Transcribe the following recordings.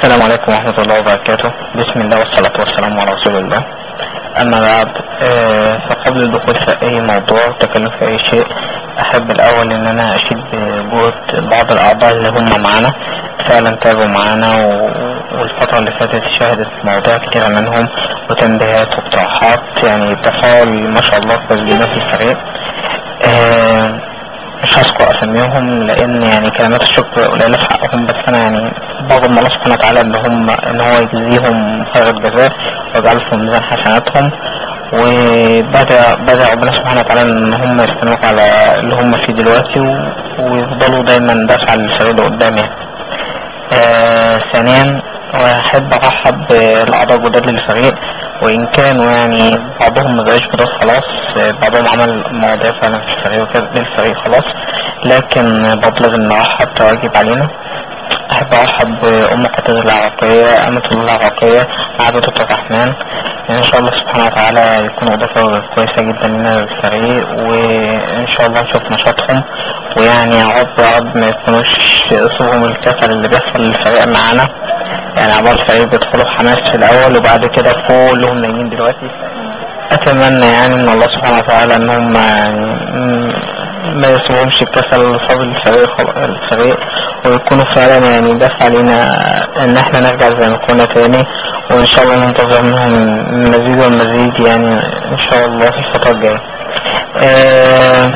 السلام عليكم ورحمة الله وبركاته بسم الله والصلاة والسلام على رسول الله أما بعد آه، فقبل الدخول في أي موضوع تكلم في أي شيء أحب الأول إن أنا أشيد بجهد بعض الأعضاء اللي هم معانا فعلا تابعوا معانا و- والفترة اللي فاتت شهدت مواضيع كتيرة منهم وتنبيهات واقتراحات يعني تفاعل ما شاء الله كويس جدا في الفريق آه، مش هذكر اسميهم لان يعني كلمات الشكر قليله في حقهم بس انا يعني بغض الله سبحانه وتعالى ان هم ان هو يجزيهم خير الجزاء ويجعل في ميزان حسناتهم وبدا بدا ربنا سبحانه وتعالى ان هم يستمروا على اللي هم فيه دلوقتي و- ويفضلوا دايما دافع للفريق اللي قدام يعني. آه ثانيا واحب ارحب بالاعضاء الجداد للفريق وان كانوا يعني بعضهم ما بقاش جداد خلاص آه، بعضهم عمل مواضيع فعلا في الفريق وكده للفريق خلاص لكن بطلب ان ارحب تواجب علينا احب ارحب بام قتادة العراقية امة الله العراقية عبدة الرحمن ان شاء الله سبحانه وتعالى يكونوا اضافة كويسة جدا لنا للفريق وان شاء الله نشوف نشاطهم ويعني يا رب يا رب ما يكونوش اسمهم الكسل اللي بيحصل للفريق معانا يعني عبارة الفريق بيدخلوا حماس في الاول وبعد كده كلهم نايمين دلوقتي اتمنى يعني من الله سبحانه وتعالى ان هم يعني م- ما يسيبهمش الكسل فضل الفريق الفريق ويكونوا فعلا يعني دافع علينا ان احنا نرجع زي ما كنا تاني وان شاء الله ننتظر منهم المزيد والمزيد يعني ان شاء الله في الفترة الجاية آه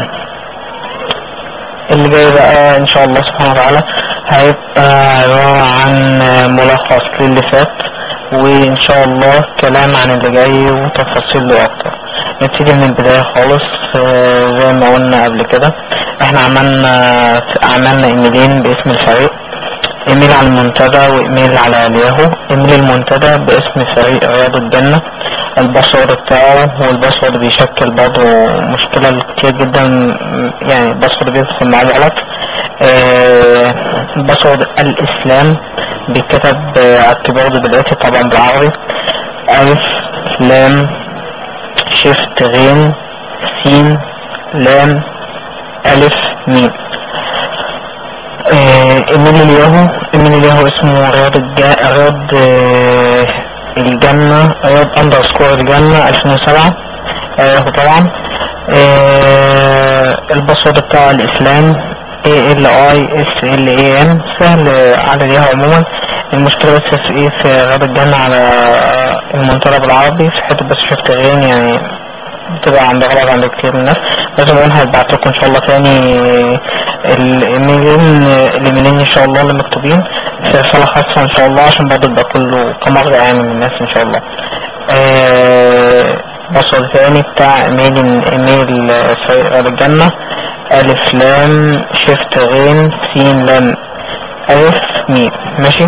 اللي جاي بقى ان شاء الله سبحانه وتعالى هيبقى عبارة عن ملخص للي فات وان شاء الله كلام عن اللي جاي وتفاصيل له اكتر نبتدي من البداية خالص آه، زي ما قلنا قبل كده احنا عملنا عملنا ايميلين باسم الفريق ايميل على المنتدى وايميل على الياهو ايميل المنتدى باسم فريق رياض الجنة الباسورد بتاعه والباسورد بيشكل برضه مشكلة كتير جدا يعني الباسورد بيدخل معاه غلط آه، الباسورد الاسلام بيتكتب آه، على الكيبورد بالاتي طبعا بالعربي الف لام شيفت غين سين لام الف ميم آه، ايميل الياهو ايميل الياهو اسمه رياض الجا... رياض آه، الجنة رياض اندرسكور الجنة 2007 ياهو طبعا آه، الباسورد بتاع الاسلام A L I S L A M سهل على الياهو عموما المشكلة بس في ايه في رياض الجنة على المنتدى بالعربي في حتة بس شفت غين يعني بتبقى عند غلط عند كتير من الناس لازم انا هبعت لكم ان شاء الله تاني الايميلين الايميلين ان شاء الله اللي مكتوبين في رسالة خاصة ان شاء الله عشان برضه يبقى كله كمرة يعني من الناس ان شاء الله آه، بصل تاني بتاع ايميل ايميل فريق غير الجنة الف لام شيفت غين سين لام الف ميم ماشي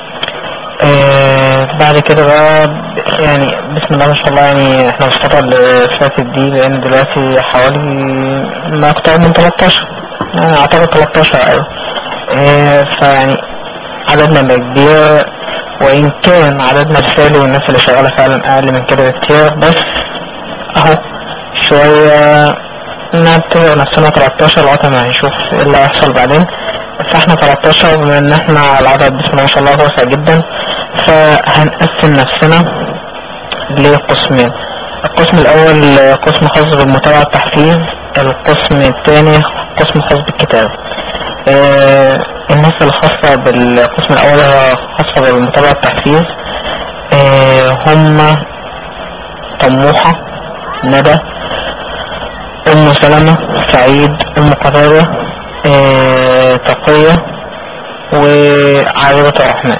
آه بعد كده بقى ب- يعني بسم الله ما شاء الله يعني احنا في الفترة اللي فاتت دي لان دلوقتي حوالي ما اكتر من 13 يعني اعتقد 13 ايوه آه فيعني عددنا بقى كبير وان كان عددنا الفعلي والناس اللي شغالة فعلا اقل من كده بكتير بس اهو شوية نعتبر نفسنا 13 لغاية ما هنشوف ايه اللي هيحصل بعدين فاحنا 13 بما ان احنا العدد بسم الله ما شاء الله واسع جدا فهنقسم نفسنا لقسمين القسم الاول قسم خاص بالمتابعة التحفيز القسم الثاني قسم خاص بالكتاب آه الناس الخاصة بالقسم الاول هي خاصة بالمتابعة التحفيز آه هم طموحة ندى ام سلمة سعيد ام قتادة آه تقية وعابدة الرحمن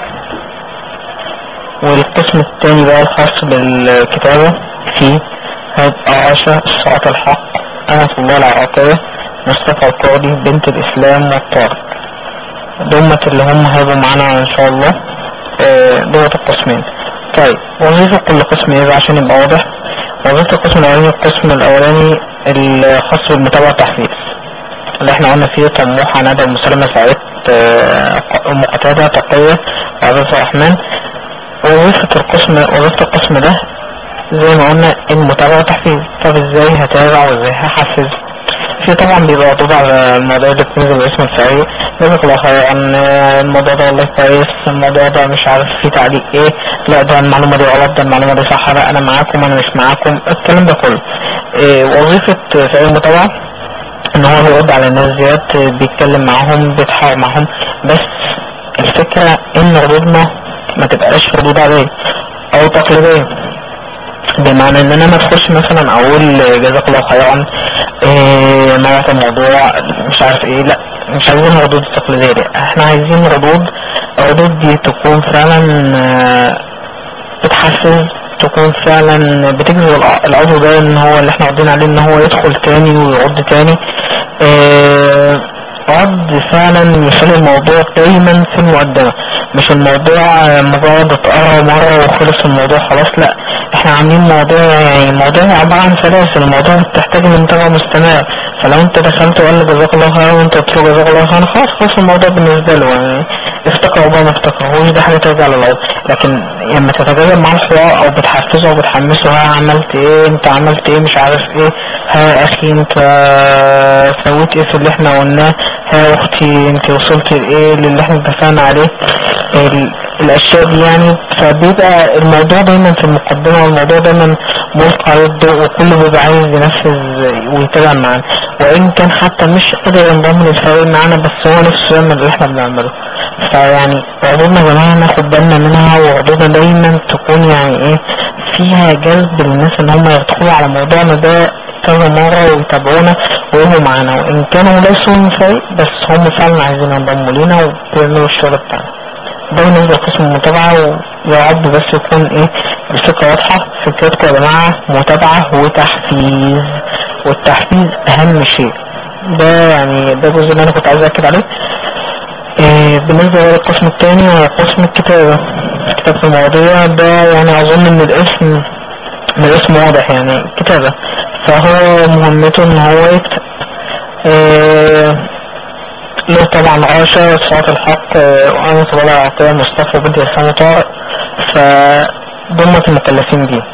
والقسم الثاني بقى الخاص بالكتابة فيه هيبقى عاشا الصراط الحق أمة الله العراقية مصطفى القاضي بنت الإسلام والطارق دمت اللي هم هيبقوا معانا إن شاء الله آه، دول القسمين طيب وظيفة كل قسم ايه بقى عشان يبقى واضح وظيفة القسم الأولاني القسم الأولاني الخاص بالمتابعة والتحفيز اللي احنا قلنا فيه طموحة ندى ومسلمة سعيد آه، أم قتادة تقية وعبد الرحمن وظيفة القسم وظيفة القسم ده زي ما قلنا المتابعة والتحفيز طب ازاي هتابع وازاي هحفز في طبعا بيبقى ردود على الموضوع ده بتنزل باسم الفريق جزاك الله خير ان الموضوع ده والله كويس الموضوع ده مش عارف فيه تعليق ايه لا ده المعلومة دي غلط ده المعلومة دي صح لا انا معاكم انا مش معاكم الكلام ده كله إيه وظيفة فريق المتابعة ان هو بيرد على الناس ديت بيتكلم معاهم بيتحاور معاهم بس الفكرة ان ردودنا ما تبقاش ردود عادية او تقليدية بمعنى ان انا ما ادخلش مثلا اقول جزاك الله خيرا إيه نوعت الموضوع مش عارف ايه لا مش عايزين ردود تقليدية دي احنا عايزين ردود الردود دي تكون فعلا آه، بتحفز تكون فعلا بتجذب العضو ده ان هو اللي احنا قاعدين عليه ان هو يدخل تاني ويعض تاني اه عض فعلا يخلي الموضوع دايما في المقدمة مش الموضوع مجرد اتقرا مرة وخلص الموضوع خلاص لا احنا عاملين موضوع يعني الموضوع عبارة عن سلاسل الموضوع بتحتاج متابعة مستمرة فلو انت دخلت وقال لك جزاك الله خير وانت قلت له جزاك الله خير خلاص خلاص الموضوع بالنسبة له يعني افتكر او ما افتكرهوش ده حاجة ترجع للعضو لكن لما تتجاوب مع الحوار او بتحفزه او بتحمسه ها عملت ايه انت عملت ايه مش عارف ايه ها يا اخي انت سويت ايه في اللي احنا قلناه ها يا اختي انت وصلت لايه للي احنا اتفقنا عليه ال- الاشياء دي يعني فبيبقى الموضوع دايما في المقدمة والموضوع دايما ملقى عليه الضوء وكله بيبقى عايز ينفذ ويتابع معانا وان كان حتى مش قادر ينضم للفريق معانا بس هو نفسه يعمل اللي احنا بنعمله فيعني عروضنا يا جماعة ناخد بالنا منها وعروضنا دايما تكون يعني ايه فيها جلب للناس ان هم يدخلوا على موضوعنا ده كذا مرة ويتابعونا ويبقوا معانا وان كانوا ليسوا من فريق بس هم فعلا عايزين ينضموا لينا وبيعملوا الشغل بتاعنا ده بالنسبة لقسم المتابعة ويا رب بس يكون ايه الفكرة واضحة فكرتكم يا جماعة متابعة وتحفيز والتحفيز اهم شيء ده يعني ده الجزء اللي انا كنت عايز اكد عليه إيه بالنسبة للقسم الثاني هو قسم الكتابة كتابة المواضيع ده يعني اظن ان الاسم من الاسم واضح يعني كتابة فهو مهمته ان هو يكتب إيه له طبعا عاشة صوت الحق آه، وأنا طبعا عطية مصطفى بدي إسلام طارق فضمة المكلفين دي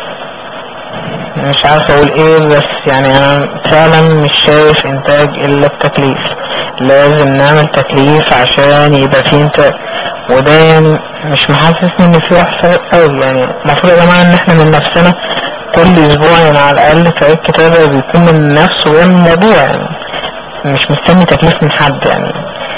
مش عارف اقول ايه بس يعني انا فعلا مش شايف انتاج الا التكليف لازم نعمل تكليف عشان يبقى فيه انتاج وده يعني مش محسسني ان في واحد فرق قوي يعني المفروض يا جماعه ان احنا من نفسنا كل اسبوع يعني على الاقل فريق كتابه بيكون من نفسه ويعمل موضوع يعني مش مستني تكليف من حد يعني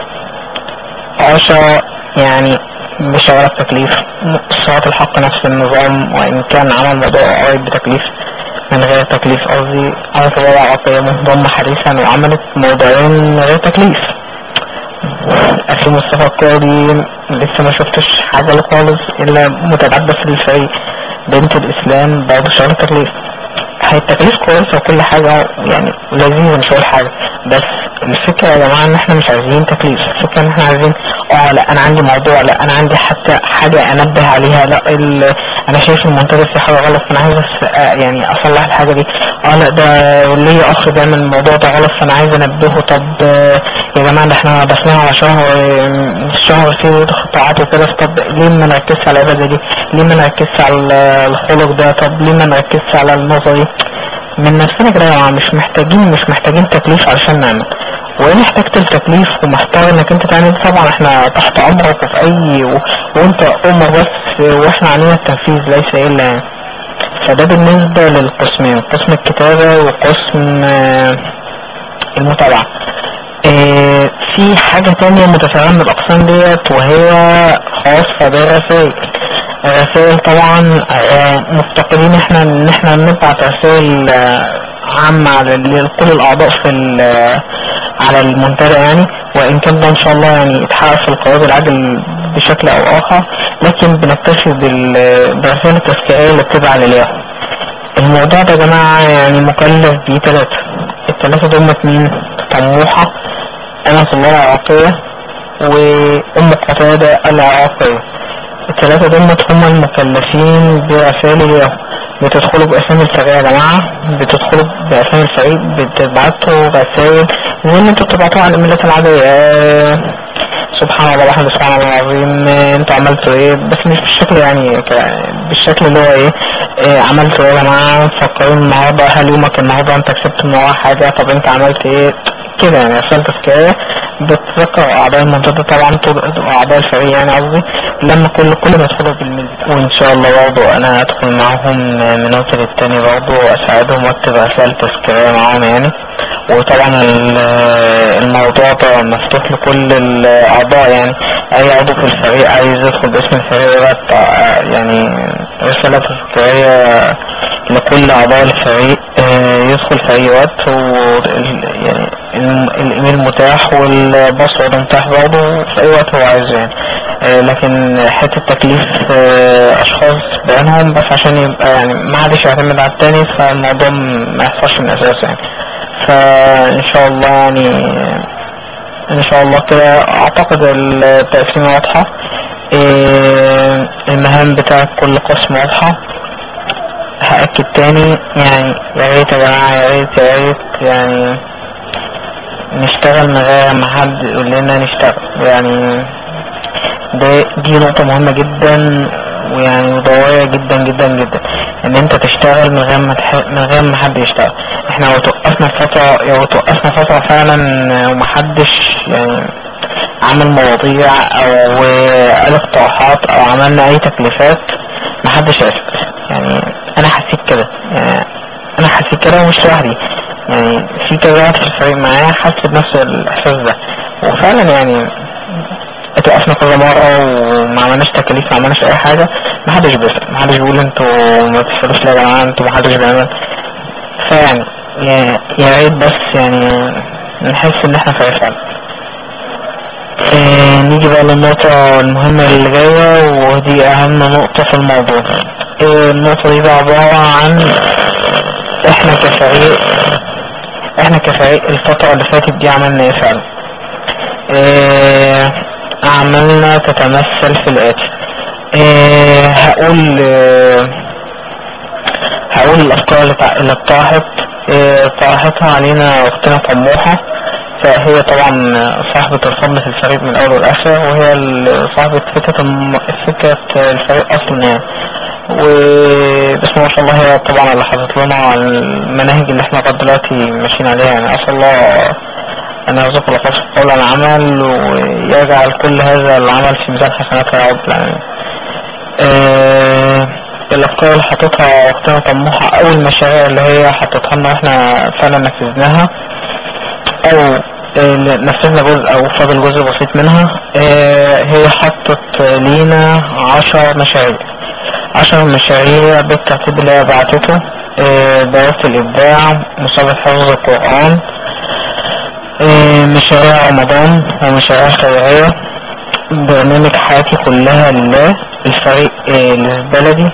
عشرة يعني بشغل التكليف صلاة الحق نفس النظام وإن كان عمل موضوع قريب بتكليف من غير تكليف قصدي عملت وضع عطية منضمة حديثا وعملت موضوعين من غير تكليف أخي مصطفى القاضي لسه ما شفتش حاجة له خالص إلا متبعدة للفريق بنت الإسلام بعد شهر تكليف هي التكليف كويسة وكل حاجة يعني لذيذة مش هقول حاجة بس الفكرة يا جماعة ان احنا مش عايزين تكليف الفكرة ان احنا عايزين اه لا انا عندي موضوع لا انا عندي حتى حاجة انبه عليها لا ال... انا شايف المنتدى في حاجة غلط فانا عايز بس آه، يعني اصلح الحاجة دي اه لا ده ليا اخ بيعمل الموضوع ده غلط فانا عايز انبهه طب آه، يا جماعة ده احنا داخلين على شهر آه، الشهر فيه قطاعات وكده طب ليه ما نركزش على العبادة دي ليه ما نركزش على الخلق ده طب ليه ما نركزش على النظري من نفسنا كده يا جماعة مش محتاجين مش محتاجين تكليف علشان نعمل وإن احتجت التكليف ومحتاج انك انت تعمل طبعا احنا تحت امرك وفي اي و... وانت امر بس واحنا علينا التنفيذ ليس الا يعني فده بالنسبة للقسمين قسم الكتابة وقسم آه، المتابعة آه، في حاجة تانية متفرعة من الأقسام ديت وهي خاصة بالرسائل الرسائل طبعا آه، مفتقدين احنا ان احنا نبعت رسائل آه، عامة على ال- لكل الأعضاء في ال- على المنتدى يعني وإن كان ده إن شاء الله يعني يتحقق في القرار العاجل بشكل أو آخر لكن بنكتفي بال- بالرسائل التذكيرية اللي بتبقى للياهو الموضوع ده يا جماعة يعني مكلف بيه تلاتة التلاتة دول مين؟ طموحة أنس الله العراقية وأم قتادة العراقية التلاتة دول هم المكلفين برسائل الياهو بتدخلوا باسامي الفريق يا جماعة بتدخلوا باسامي الفريق بتبعتوا رسائل زي ما انتوا بتبعتوا على الايميلات العادية آه، سبحان الله الحمد سبحان الله العظيم آه، انتوا عملتوا ايه بس مش بالشكل يعني ك- بالشكل اللي هو ايه آه، عملتوا ايه يا جماعة مفكرين النهارده هل يومك النهارده انت كسبت من وراه حاجة طب انت عملت ايه كده يعني رسالة تذكارية بتذكر اعضاء المنتدى طبعا طول اعضاء الفريق يعني قصدي لما كل كل ما يدخلوا بالميل وان شاء الله برضه انا هدخل معاهم من وقت للتاني برضه اساعدهم واكتب رسائل تذكارية معاهم يعني وطبعا ال- الموضوع ده مفتوح لكل الاعضاء يعني اي عضو في الفريق عايز يدخل باسم الفريق يبعت يعني رسالة تذكارية لكل اعضاء الفريق آه، يدخل في اي وقت و يعني الم- الايميل متاح والباسورد متاح برضه في اي وقت هو عايزه يعني آه، لكن حته تكليف آه، اشخاص بعينهم بس عشان يبقى يعني ما حدش يعتمد على التاني فالموضوع م- ما يحصلش من اساسه يعني فان شاء الله يعني ان شاء الله كده اعتقد التقسيمه واضحه آه، المهام بتاعت كل قسم واضحه هأكد تاني يعني يا ريت يا جماعة يا ريت يا ريت يعني نشتغل من غير ما حد يقول لنا نشتغل يعني ده دي نقطة مهمة جدا ويعني ضرورية جدا جدا جدا ان انت تشتغل من غير ما تح... من غير ما حد يشتغل احنا لو توقفنا فترة لو توقفنا فترة فعلا ومحدش يعني عمل مواضيع او قال اقتراحات او عملنا اي تكليفات محدش هيسكت يعني انا حسيت كده يعني انا حسيت كده ومش لوحدي يعني في كذا واحد في الفريق معايا حس بنفس الاحساس ده وفعلا يعني اتوقفنا كذا مرة وما عملناش تكاليف ما عملناش اي حاجة محدش بيسأل محدش بيقول انتوا ما بتسألوش ليه يا جماعة انتوا محدش بيعمل فيعني يا يا ريت بس يعني نحس ان احنا فريق فعلا آه، نيجي بقى للنقطة المهمة اللي جاية ودي أهم نقطة في الموضوع آه، النقطة دي بقى عبارة عن احنا كفريق احنا كفريق الفترة اللي فاتت دي عملنا ايه فعلا آه، أعمالنا تتمثل في الآتي آه، هقول آه، هقول الأفكار اللي تع- اللي اقترحت آه، طرحتها علينا أختنا طموحة فهي طبعا صاحبة الفضل في الفريق من الأول والآخر وهي ال- صاحبة فكرة الم... فكرة الفريق أصلا يعني وبسم الله ما شاء الله هي طبعا اللي حاطط لنا المناهج اللي احنا لغاية دلوقتي ماشيين عليها يعني أسأل الله أن يرزق الله خاص قول العمل ويجعل كل هذا العمل في ميزان حسناتها يا رب العالمين. آه، الأفكار اللي حاططها أختنا طموحة أو المشاريع اللي هي حاططها لنا واحنا فعلا نفذناها او آه، نفذنا جزء او فاضل جزء بسيط منها آه، هي حطت لينا عشر مشاريع عشر مشاريع بالترتيب اللي هي بعتته آه، دورة الإبداع مسابقة حفظ القرآن آه، مشاريع رمضان ومشاريع خيرية برنامج حياتي كلها لله الفريق آه، البلدي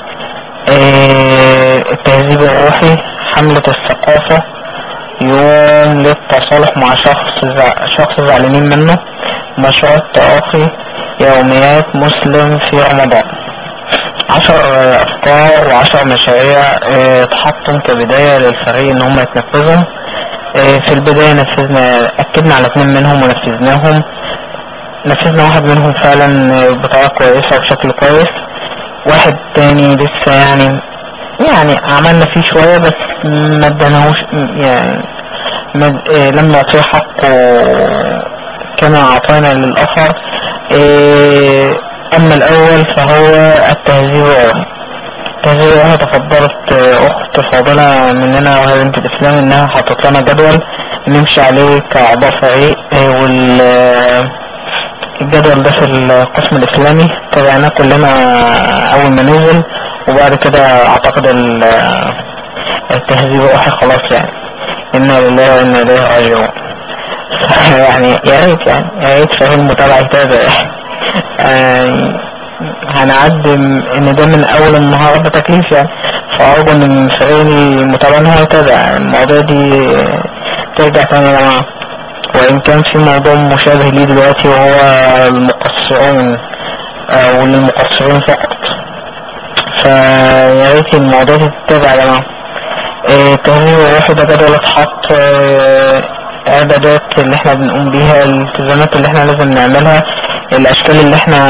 آه، التهذيب الروحي حملة الثقافة يوم للتصالح مع شخص زع... شخص زعلانين منه مشروع التراخي يوميات مسلم في رمضان عشر آه، أفكار وعشر مشاريع آه، اتحطوا كبداية للفريق إن هم يتنفذهم آه، في البداية نفذنا أكدنا على اتنين منهم ونفذناهم نفذنا واحد منهم فعلا آه، بطريقة كويسة وبشكل كويس واحد تاني لسه يعني يعني عملنا فيه شوية بس ما اداناهوش يعني ما إيه لم نعطيه حقه كما اعطينا للاخر إيه اما الاول فهو التهذيب الروحي التهذيب الروحي تفضلت آه، اخت فاضلة مننا وهي بنت الاسلام انها حطت لنا جدول نمشي عليه كاعضاء فريق إيه وال آه، الجدول ده في القسم الاسلامي تابعناه كلنا اول ما نزل وبعد كده اعتقد ال- التهذيب الروحي خلاص يعني انا لله وانا اليه راجعون يعني يا ريت يعني يا ريت فهم المتابعة يتابع يعني هنقدم ان ده من اول النهار ده تكليف يعني فارجو ان فريق المتابعة ان هو يتابع المواضيع دي ترجع تاني يا جماعة وان كان في موضوع مشابه ليه دلوقتي وهو المقصرون او للمقصرين فقط فيا ريت الموضوع ده تتابع يا جماعة آه، تاني الروحي ده جدول اتحط آه، عبادات اللي احنا بنقوم بيها الالتزامات اللي احنا لازم نعملها الاشكال اللي احنا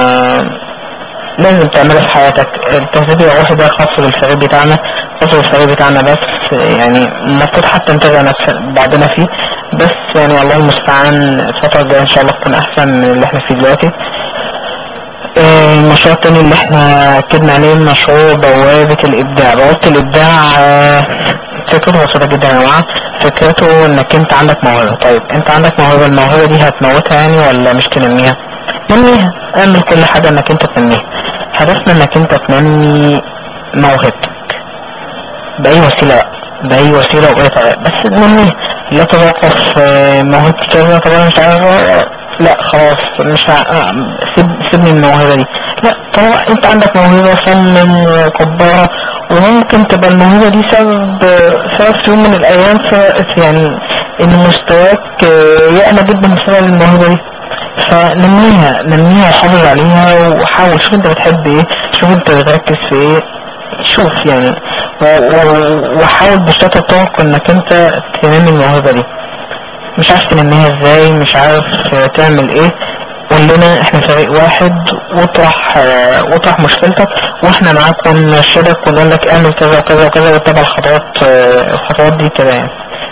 لازم تعملها في حياتك التهذيب الروحي ده خاص بالفريق بتاعنا خاص بالفريق بتاعنا بس يعني المفروض حتى نتابع نفس بعضنا فيه بس يعني الله المستعان الفترة الجاية ان شاء الله تكون احسن من اللي احنا فيه دلوقتي آه، المشروع التاني اللي احنا اكدنا عليه مشروع بوابة الابداع بوابة الابداع آه، فكرته بسيطة جدا يا جماعة فكرته انك انت عندك موهبة طيب انت عندك موهبة الموهبة دي هتموتها يعني ولا مش تنميها نميها اعمل كل حاجة انك انت تنميها هدفنا انك انت تنمي موهبتك بأي وسيلة بقى بأي وسيلة وبأي طريقة بس نميها لا تتوقف آه، موهبتي كذا طب انا مش عارف آه، لا خلاص مش ع... آه، سيب سيبني من الموهبة دي لا طبعا انت عندك موهبة فنن وكبارة وممكن تبقى الموهبة دي سبب سبب في يوم من الايام في في يعني ان مستواك آه، يعلى جدا بسبب الموهبة دي فنميها نميها وحافظ عليها وحاول شوف انت بتحب ايه شوف انت بتركز في ايه شوف يعني و- و- وحاول بشتى الطرق انك انت تنمي الموهبة دي مش عارف تنميها ازاي مش عارف آه، تعمل ايه قول لنا احنا فريق واحد واطرح آه، واطرح مشكلتك واحنا معاك ونرشدك ونقول لك اعمل كذا وكذا وكذا واتبع الخطوات آه، الخطوات دي كده يعني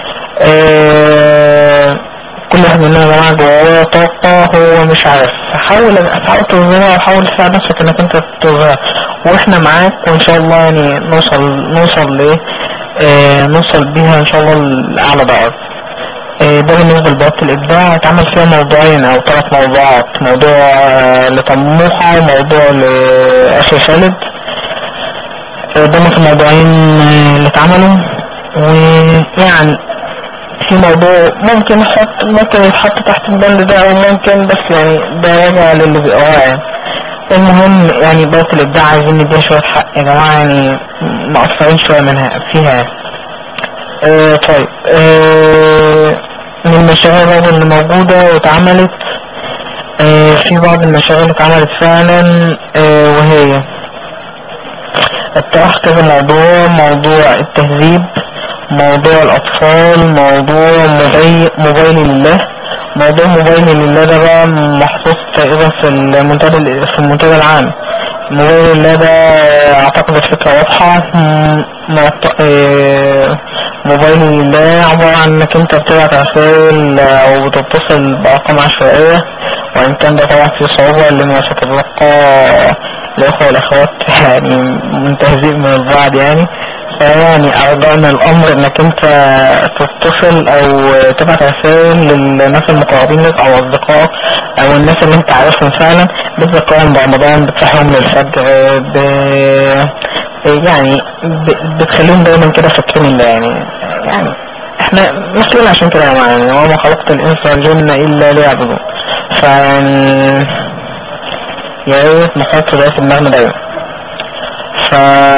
آه، كل واحد مننا يا جماعه جواه طاقه هو مش عارف حاول حاول تظهرها وحاول تساعد نفسك انك انت تظهرها واحنا معاك وان شاء الله يعني نوصل نوصل لايه آه، نوصل بيها ان شاء الله لاعلى درجه آه، ده بالنسبة لبوابة الإبداع اتعمل فيها موضوعين أو ثلاث موضوعات موضوع آه، لطموحة وموضوع لأخي خالد آه، ده من الموضوعين آه، اللي اتعملوا ويعني في موضوع ممكن يحط ممكن يتحط تحت البند ده أو ممكن بس يعني ده راجع للي بيقراه يعني المهم يعني بوابة الإبداع عايزين نديها شوية حق يا جماعة يعني مقصرين شوية منها فيها يعني. آه طيب آه من المشاريع برضه اللي موجودة واتعملت آه في بعض المشاريع اللي اتعملت فعلا آه وهي اطرح كذا موضوع موضوع التهذيب موضوع الأطفال موضوع موبايل موبايل لله موضوع موبايل لله ده بقى محطوط تقريبا في المنتدى في المنتدى العام موبايل لله ده اعتقد الفكرة واضحة م- معط- آه، موبايل لله عبارة عن انك انت بتبعت رسائل او بتتصل بارقام عشوائية وان كان ده طبعا فيه صعوبة لان ستتلقى الاخوة والاخوات يعني منتهزين من البعض يعني فيعني ارجعنا الامر انك انت تتصل او تبعت رسائل للناس المقربين لك او اصدقائك او الناس اللي انت عارفهم فعلا بتذكرهم برمضان بتصحيهم للفجر ب... يعني ب... بتخليهم دايما كده فاكرين الله يعني يعني احنا مسؤولين عشان كده يا جماعه يعني وما خلقت الانس والجن الا ليعبدون فيعني يا ريت نحط ده في دماغنا دايما ف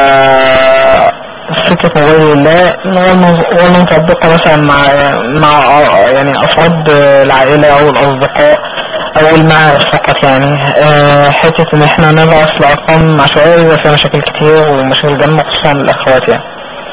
فكرة موبايل الله ولا نطبقها مثلا مع مع يعني أفراد العائلة أو الأصدقاء أو المعارف فقط يعني آه، حتة إن إحنا نبعث لأرقام عشوائية بيبقى فيها مشاكل كتير ومشاكل جامة خصوصا للأخوات يعني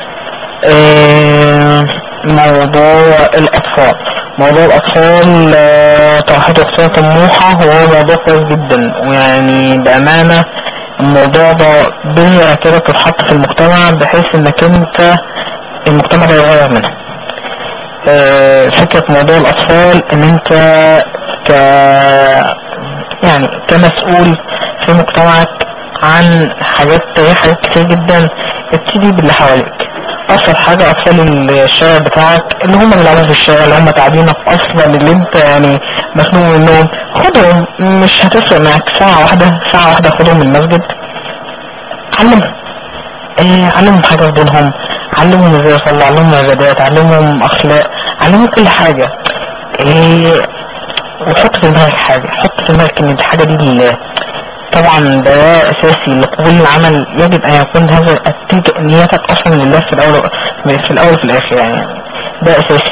آه، موضوع الأطفال موضوع الأطفال آه، طرحته اختيار طموحة هو موضوع كويس جدا ويعني بأمانة الموضوع ده بذرة كده تتحط في المجتمع بحيث انك انت المجتمع ده يغير منها آه، فكرة موضوع الأطفال إن أنت ك يعني كمسؤول في مجتمعك عن حاجات تغيير حاجات كتير جدا ابتدي باللي حواليك أبسط حاجة أطفال الشارع بتاعك اللي هم بيلعبوا في الشارع اللي هم تعبينك أصلا اللي أنت يعني مخنوق منهم خدهم مش هتفرق معاك ساعة واحدة ساعة واحدة خدهم من المسجد علمهم إيه علمهم حاجة في دينهم علمهم ازاي يصلوا علمهم عبادات علمهم اخلاق علمهم كل حاجة إيه وحط في دماغك حاجة حط في دماغك ان الحاجة دي لله طبعا ده اساسي لقبول العمل يجب ان يكون هذا التلك نيتك اصلا لله في الاول في الاول وفي الاخر يعني ده اساسي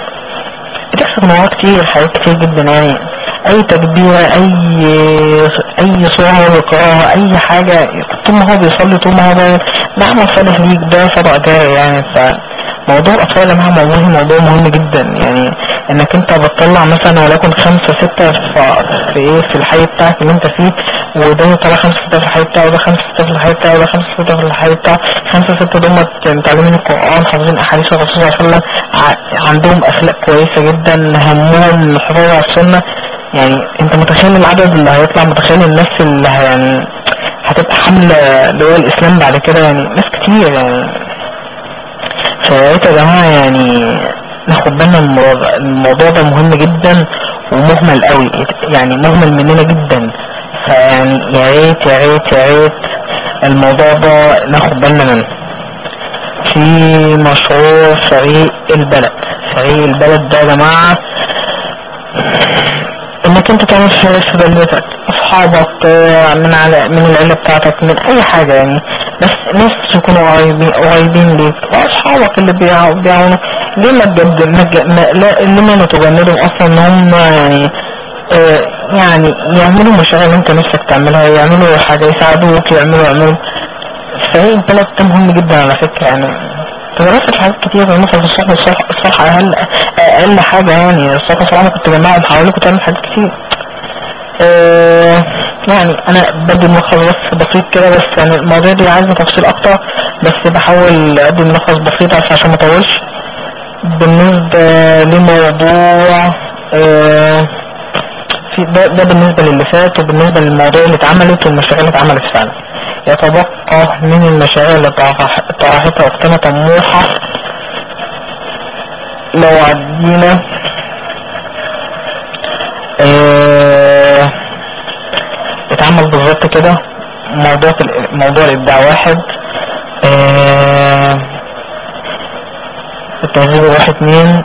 بتحصل مواقف كتير حاجات كتير جدا يعني اي تكبيرة اي اي صورة هو بيقراها اي حاجة طول ما هو بيصلي طول ما هو بي- ده عمل صالح ليك ده صدقة جارية يعني فموضوع الاطفال يا جماعة موضوع موضوع مهم جدا يعني انك انت بتطلع مثلا وليكن خمسة ستة في, في ايه في الحي بتاعك اللي انت فيه وده يطلع خمسة ستة في الحي بتاعه وده خمسة ستة في الحي بتاعه وده خمسة ستة في الحي بتاعه خمسة ستة دول متعلمين القرآن حافظين احاديث الرسول صلى الله عليه وسلم ع- عندهم اخلاق كويسة جدا همهم الحفاظ على السنة يعني انت متخيل العدد اللي هيطلع متخيل الناس اللي ه- يعني هتبقى حاملة لواء الاسلام بعد كده يعني ناس كتير يعني فيا ريت يا جماعة يعني ناخد بالنا من الموضوع الموضوع ده مهم جدا ومهمل قوي يعني مهمل مننا جدا فيعني يا ريت يا ريت يا ريت الموضوع ده ناخد بالنا منه في مشروع فريق البلد فريق البلد ده يا جماعة انك انت تعمل شغل في بلدتك اصحابك آه، من على من العيلة بتاعتك من اي حاجة يعني بس ناس يكونوا قريبين قريبين ليك واصحابك اللي بيع- بيعاونوا ليه ما تجد ما تج- ما- لا اللي ما نتجنبهم اصلا ان هم يعني آه، يعني يعملوا مشاريع اللي انت نفسك تعملها يعملوا حاجة يساعدوك يعملوا يعملوا فريق البلد ده مهم جدا على فكرة يعني تدرست في حاجات كتير مثلا في الصحة الصحة الصحة أقل أقل حاجة يعني الصحة الصحة ممكن تجمعهم حواليك وتعمل حاجات كتير آه، يعني أنا بدي ملخص بس بسيط كده بس يعني المواضيع دي عايزة تفصيل أكتر بس بحاول أدي ملخص بسيط بس عشان ما أطولش بالنسبة لموضوع آه، في ده, ده بالنسبة للي فات وبالنسبة للمواضيع اللي اتعملت والمشاريع اللي اتعملت فعلا يتبقى من المشاريع اللي طرح- طرحتها اختنا طموحة لو عدينا اه اتعمل بالظبط كده موضوع ال- موضوع الابداع واحد اه التهذيب واحد اتنين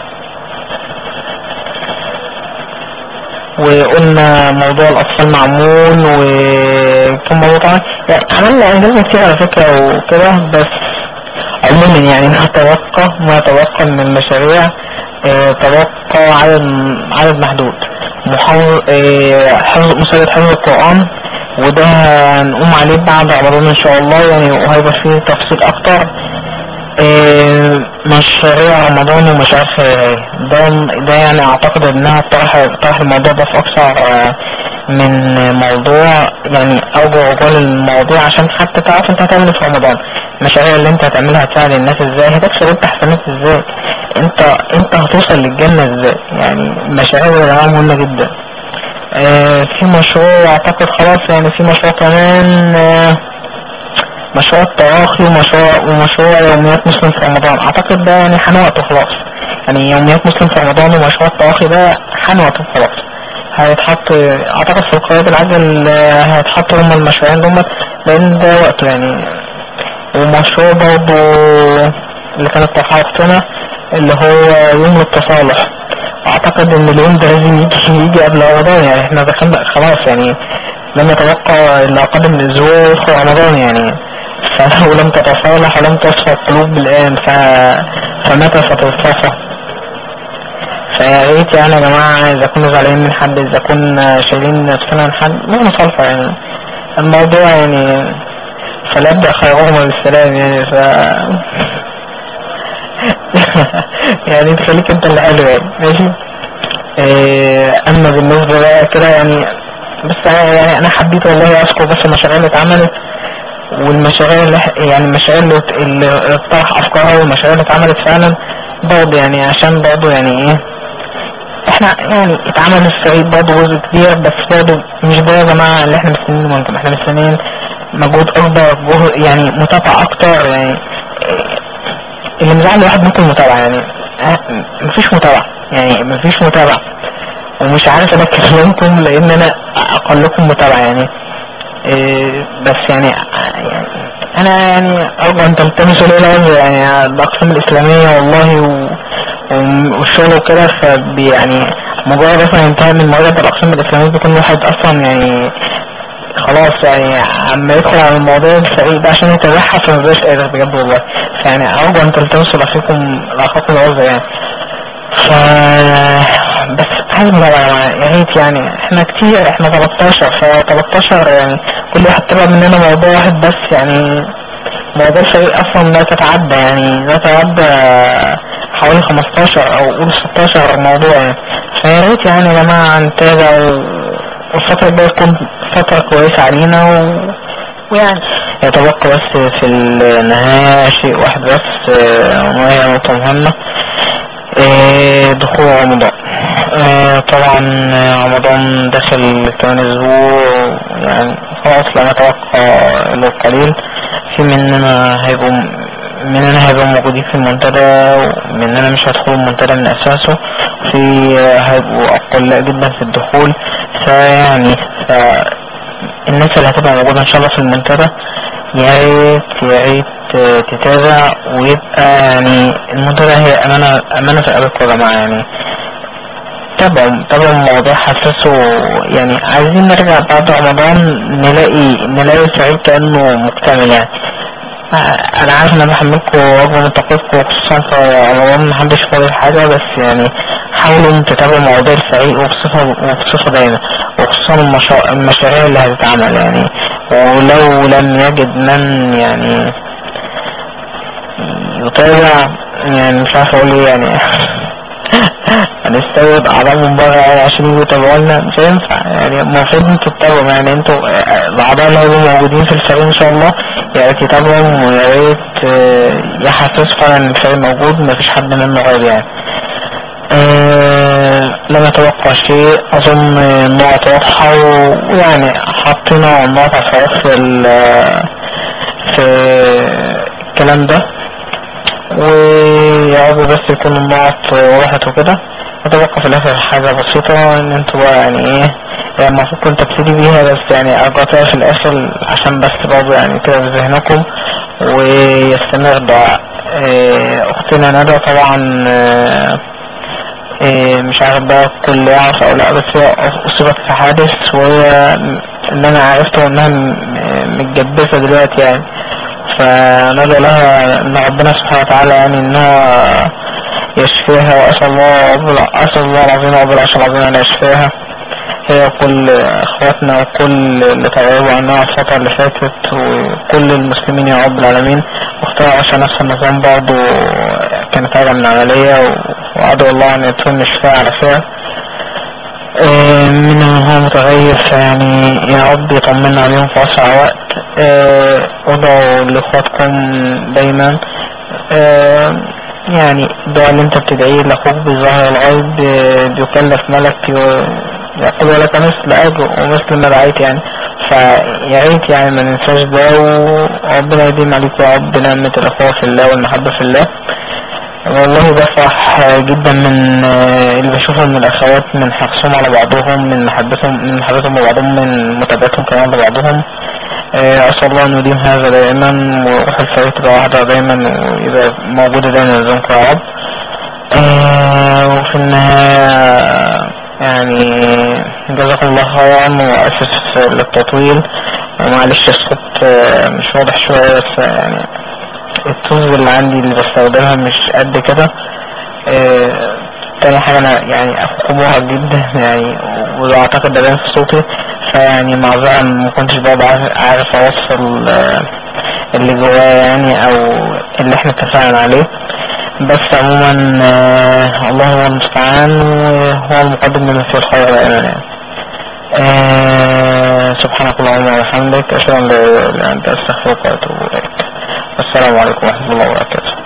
وقلنا موضوع الاطفال معمول وكم موضوع طبعا يعني عملنا انجازنا كتير على فكرة وكده بس عموما يعني ما توقع ما توقع من المشاريع آه، توقع عدد عدد محدود محاول آه، حفظ مسابقة حفظ القرآن وده هنقوم عليه بعد رمضان ان شاء الله يعني وهيبقى فيه تفصيل اكتر آه، مشاريع رمضان ومشاريع خيرية ده ده يعني اعتقد انها طرح طرح الموضوع ده في اكثر آه، من موضوع يعني اوجه رجال المواضيع عشان حتى تعرف انت هتعمل إيه في رمضان المشاريع اللي انت هتعملها هتساعد الناس ازاي هتكسب انت حسنات ازاي انت انت هتوصل للجنة ازاي يعني المشاريع دي يا جماعة مهمة جدا آه، في مشروع اعتقد خلاص يعني في مشروع كمان آه، مشروع التراخي ومشروع ومشروع يوميات مسلم في رمضان اعتقد ده يعني حان وقته خلاص يعني يوميات مسلم في رمضان ومشروع التراخي ده حان وقته خلاص هيتحط اعتقد في القائد العاجل آه، هيتحطوا هما المشروعين دول لان ده وقته يعني ومشروع برضه اللي كانت طرحها اختنا اللي هو يوم التصالح اعتقد ان اليوم ده لازم يجي يجي قبل رمضان يعني احنا دخلنا خلاص يعني لم يتبقى الا قدم الاسبوع يدخل رمضان يعني فلو لم تتصالح ولم تصفى القلوب الان ف... فمتى ستصفى فيا ريت يعني يا جماعة اذا كنا زعلانين من حد اذا كنا شايلين نفسنا من حد ما نصالحه يعني الموضوع يعني فلا يبدأ خيرهما بالسلام يعني ف يعني تخليك انت اللي حلو يعني ماشي إيه اما بالنسبة بقى كده يعني بس أنا يعني انا حبيت والله اذكر بس المشاريع اللي اتعملت والمشاريع اللي إح- يعني المشاريع اللي اللي اقترح افكارها والمشاريع اللي اتعملت فعلا برضه يعني عشان برضه يعني ايه احنا يعني اتعمل الفريق برضه جزء كبير بس برضه مش ده يا جماعة اللي احنا مستنيينه منكم احنا مستنيين مجهود اكبر جهد يعني متابعة اكتر يعني اللي مزعل الواحد ممكن المتابعة يعني اه، مفيش متابعة يعني مفيش متابعة ومش عارف انا اكلمكم لان انا اقلكم متابعة يعني إيه بس يعني يعني انا يعني ارجو ان تلتمسوا لي العذر يعني الاقسام الاسلامية والله و و- والشغل وكده فبي يعني مجرد اصلا ينتهي من مواجهة الاقسام الاسلامية بيكون الواحد اصلا يعني خلاص يعني عما يدخل على الموضوع الفريق ده عشان يتابعها فمبقاش قادر بجد والله فيعني ارجو ان تلتمسوا لاخيكم لاخاكم العذر يعني ف بس عايز بقى يا ريت يعني احنا كتير احنا 13 ف 13 يعني كل واحد طلع مننا موضوع واحد بس يعني موضوع الفريق اصلا لا تتعدى يعني لا تتعدى حوالي 15 او قول 16 موضوع يعني فيا ريت يعني يا جماعه نتابع والفترة الجاية تكون فترة كويسة علينا و... ويعني يتبقى بس في النهاية شيء واحد بس وهي نقطة مهمة دخول رمضان طبعا رمضان داخل كمان اسبوع يعني خلاص لا نتوقع الا القليل في مننا هيبقوا مننا هيبقوا موجودين في المنتدى ومننا مش هيدخلوا المنتدى من اساسه في هيبقوا اقلاء جدا في الدخول فيعني ف الناس اللي هتبقى موجودة ان شاء الله في المنتدى يا ريت يا ريت تتابع ويبقى يعني المنتدى هي امانة امانة في قلبكم يا جماعة يعني تابعوا تابعوا الموضوع حسسوا يعني عايزين نرجع بعد رمضان نلاقي نلاقي السعيد كأنه مكتمل يعني انا عارف ان انا بحملكم اكبر من طاقتكم خصوصا في رمضان محدش فاضي حاجة بس يعني حاولوا تتابعوا مواضيع الفريق وبصفة وبصفة دايمة وخصوصا المشا... المشاريع اللي هتتعمل يعني ولو لم يجد من يعني يتابع يعني مش عارف اقول ايه يعني هنستورد اعضاء من بره يعني عشان يجوا يتابعوا لنا مش هينفع يعني المفروض انتوا تتابعوا يعني انتوا الاعضاء اللي هيبقوا موجودين في الفريق ان شاء الله يا ريت يتابعوا ويا ريت يحسسوا فعلا ان الفريق موجود مفيش حد منه غايب يعني أه لم اتوقع شيء اظن النقط واضحة ويعني حطينا نقط فراغ في في الكلام ده ويا رب بس يكون النقط وضحت وكده اتوقع في الاخر حاجة بسيطة ان انتوا بقى يعني ايه يعني المفروض كنت ابتدي بيها بس يعني ارجعتها في الاخر عشان بس برضه يعني كده في ذهنكم ويستمر دعاء اه اختنا ندى طبعا اه اه مش عارف بقى الكل يعرف او لا بس هي اصيبت في حادث وهي ان انا عرفت انها متجبسة دلوقتي يعني فندعو لها ان ربنا سبحانه وتعالى يعني انها يشفيها واسال الله رب اسال الله العظيم رب العرش العظيم ان يشفيها هي وكل اخواتنا وكل اللي تغيبوا عنها الفترة اللي فاتت وكل المسلمين يا رب العالمين واختاروا عشان نفس النظام برضه كانت راجعة من عملية وادعو الله ان يتم الشفاء على خير من هو متغير فيعني يا رب يطمنا عليهم في اسرع وقت ادعوا لاخواتكم دايما يعني الدعاء اللي انت بتدعيه لاخوك بظاهر الغيب بيكلف ملك يقول لك مثل اجر ومثل ما دعيت يعني فيا ريت يعني ما ننساش ده وربنا يديم عليك يا رب نعمة الاخوة في الله والمحبة في الله والله بفرح جدا من اللي بشوفه من الاخوات من حرصهم على بعضهم من محبتهم من محبتهم لبعضهم من متابعتهم كمان لبعضهم اسال الله ان يديم هذا دائما وروح الفريق تبقى واحدة دايما ويبقى موجودة دايما نظامكم يا رب وفي النهاية يعني جزاكم الله خيرا واسف للتطويل ومعلش الصوت مش واضح شوية بس يعني التوز اللي عندي اللي بستخدمها مش قد كده اه تاني حاجة انا يعني اخوكم مرهق جدا يعني واعتقد ده باين في صوتي فيعني معذرة ما كنتش برضه عارف اوصل اللي جوايا يعني او اللي احنا اتفقنا عليه بس عموما اه الله هو المستعان وهو المقدم لمن فيه الخير دائما يعني اه سبحانك اللهم وبحمدك اشهد ان لا اله الا انت استغفرك واتوب اليك السلام عليكم ورحمة الله وبركاته